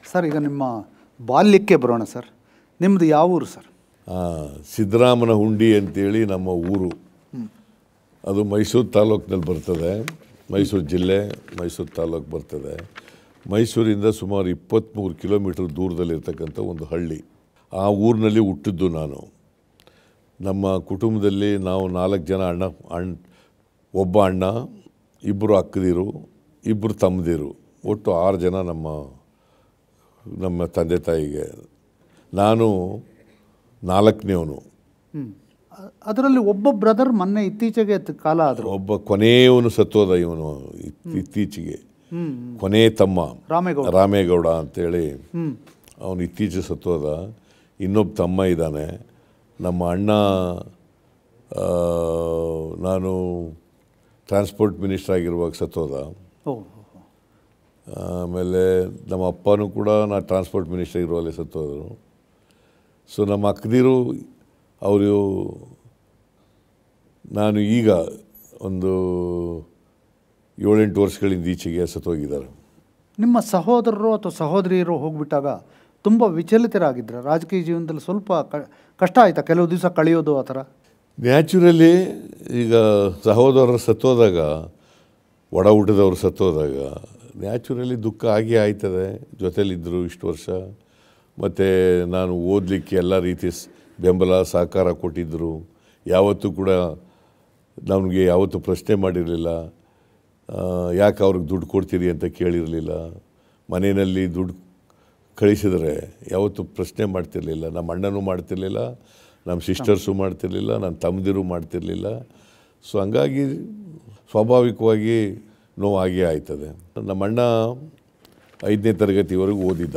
Sir ಈಗ ನಿಮ್ಮ ಬಾಲ್ಯಕ್ಕೆ ಬರೋಣ ಸರ್ ನಿಮ್ಮದು ಯಾವ ಊರು ಸರ್ ಆ, ಸಿದ್ದರಾಮನ ಹುಂಡಿ ಅಂತೇಳಿ ನಮ್ಮ ಊರು ಅದು ಮೈಸೂರು ತಾಲೂಕಿನಲ್ಲಿ ಬರ್ತದೆ ಮೈಸೂರು ಜಿಲ್ಲೆ ಮೈಸೂರು ತಾಲೂಕು ಬರ್ತದೆ ಮೈಸೂರಿಂದ ಸುಮಾರು ಇಪ್ಪತ್ತ್ಮೂರು ಕಿಲೋಮೀಟ್ರ್ ದೂರದಲ್ಲಿರ್ತಕ್ಕಂಥ ಒಂದು ಹಳ್ಳಿ ಆ ಊರಿನಲ್ಲಿ ಹುಟ್ಟಿದ್ದು ನಾನು ನಮ್ಮ ಕುಟುಂಬದಲ್ಲಿ ನಾವು ನಾಲ್ಕು ಜನ ಅಣ್ಣ ಅಣ್ಣ ಒಬ್ಬ ಅಣ್ಣ ಇಬ್ಬರು ಅಕ್ಕದಿರು ಇಬ್ಬರು ತಮ್ಮದಿರು ಒಟ್ಟು ಆರು ಜನ ನಮ್ಮ ನಮ್ಮ ತಂದೆ ತಾಯಿಗೆ ನಾನು ನಾಲ್ಕನೇವನು ಅ- ಅದರಲ್ಲಿ ಒಬ್ಬ ಬ್ರದರ್ ಮೊನ್ನೆ ಇತ್ತೀಚೆಗೆ ತ- ಕಾಲ ಆದರು ಒಬ್ಬ ಕೊನೆಯವನು ಸತ್ತೋದ ಇವನು ಇತ್- ಇತ್ತೀಚೆಗೆ ಕೊನೆ ತಮ್ಮ ರಾಮೇಗೌಡ. ರಾಮೇಗೌಡ ಅಂತೇಳಿ ಅವನು ಇತ್ತೀಚೆಗೆ ಸತ್ತೋದ ಇನ್ನೊಬ್ಬ ತಮ್ಮ ಇದ್ದಾನೆ ನಮ್ಮ ಅಣ್ಣ ಆ, ನಾನು ಟ್ರಾನ್ಸ್ಪೋರ್ಟ್ ಮಿನಿಸ್ಟರ್ ಆಗಿರುವಾಗ ಸತ್ತೋದ ಓ ಆಮೇಲೆ ನಮ್ಮ ಅಪ್ಪನೂ ಕೂಡ ನಾ ಟ್ರಾನ್ಸ್ಪೋರ್ಟ್ ಮಿನಿಸ್ಟರ್ ಇರುವಲ್ಲೇ ಸತ್ತೋದರು ಸೊ ನಮ್ಮ ಅಕ್ಕದಿರು ಅವರು ನಾನು ಈಗ ಒಂದು ಏಳೆಂಟು ವರ್ಷಗಳಿಂದ ಈಚೆಗೆ ಸತ್ತೋಗಿದ್ದಾರೆ ನಿಮ್ಮ ಸಹೋದರರು ಅಥವಾ ಸಹೋದರಿಯರು ಹೋಗ್ಬಿಟ್ಟಾಗ ತುಂಬ ವಿಚಲಿತರಾಗಿದ್ರ ರಾಜಕೀಯ ಜೀವನದಲ್ಲಿ ಸ್ವಲ್ಪ ಕ- ಕಷ್ಟ ಆಯ್ತಾ ಕೆಲವು ದಿವಸ ಕಳೆಯೋದು ಆ ಥರ ನ್ಯಾಚುರಲಿ ಈಗ ಸಹೋದರರು ಸತ್ತೋದಾಗ ಒಡ ಊಟದವರು ಸತ್ತೋದಾಗ ನ್ಯಾಚುರಲಿ ದುಃಖ ಆಗೇ ಆಯ್ತದೆ ಜೊತೆಲಿದ್ದರು ಇಷ್ಟು ವರ್ಷ ಮತ್ತು ನಾನು ಓದಲಿಕ್ಕೆ ಎಲ್ಲ ರೀತಿ ಸ್- ಬೆಂಬಲ ಸಹಕಾರ ಕೊಟ್ಟಿದ್ದರು ಯಾವತ್ತೂ ಕೂಡ ನಮಗೆ ಯಾವತ್ತೂ ಪ್ರಶ್ನೆ ಮಾಡಿರಲಿಲ್ಲ ಯಾಕೆ ಅವ್ರಿಗೆ ದುಡ್ಡು ಕೊಡ್ತೀರಿ ಅಂತ ಕೇಳಿರಲಿಲ್ಲ ಮನೆಯಲ್ಲಿ ದುಡ್ಡು ಕಳಿಸಿದರೆ ಯಾವತ್ತೂ ಪ್ರಶ್ನೆ ಮಾಡ್ತಿರ್ಲಿಲ್ಲ ನಮ್ಮ ಅಣ್ಣನೂ ಮಾಡ್ತಿರ್ಲಿಲ್ಲ ನಮ್ಮ ಸಿಸ್ಟರ್ಸು ಮಾಡ್ತಿರ್ಲಿಲ್ಲ ನನ್ನ ತಮ್ಮದಿರು ಮಾಡ್ತಿರ್ಲಿಲ್ಲ ಸೊ ಹಂಗಾಗಿ ಸ್ವಾಭಾವಿಕವಾಗಿ ನೋವಾಗೇ ಆಯ್ತದೆ ನಮ್ಮ ಅಣ್ಣ ಐದನೇ ತರಗತಿವರೆಗೂ ಓದಿದ್ದ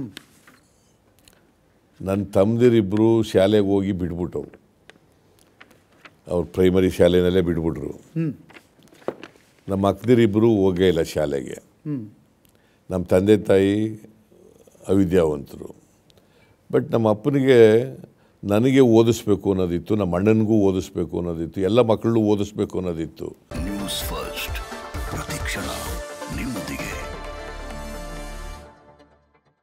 ನನ್ನ ತಮ್ಮದಿರಿಬ್ಬರು ಶಾಲೆಗೆ ಹೋಗಿ ಬಿಟ್ಬಿಟ್ಟವು ಅವ್ರು ಪ್ರೈಮರಿ ಶಾಲೆನಲ್ಲೇ ಬಿಟ್ಬಿಟ್ರು ನಮ್ಮ ಅಕ್ಕದಿರಿಬ್ಬರು ಹೋಗೇ ಇಲ್ಲ ಶಾಲೆಗೆ ನಮ್ಮ ತಂದೆ ತಾಯಿ ಅವಿದ್ಯಾವಂತರು ಬಟ್ ನಮ್ಮ ಅಪ್ಪನಿಗೆ ನನಗೆ ಓದಿಸ್ಬೇಕು ಅನ್ನೋದಿತ್ತು ನಮ್ಮ ಅಣ್ಣನಿಗೂ ಓದಿಸ್ಬೇಕು ಅನ್ನೋದಿತ್ತು ಎಲ್ಲ ಮಕ್ಕಳನ್ನೂ ಓದಿಸ್ಬೇಕು ಅನ್ನೋದಿತ್ತು ನ್ಯೂಸ್ ಫಸ್ಟ್ ಪ್ರತಿಕ್ಷಣ ನಿಮ್ಮೊಂದಿಗೆ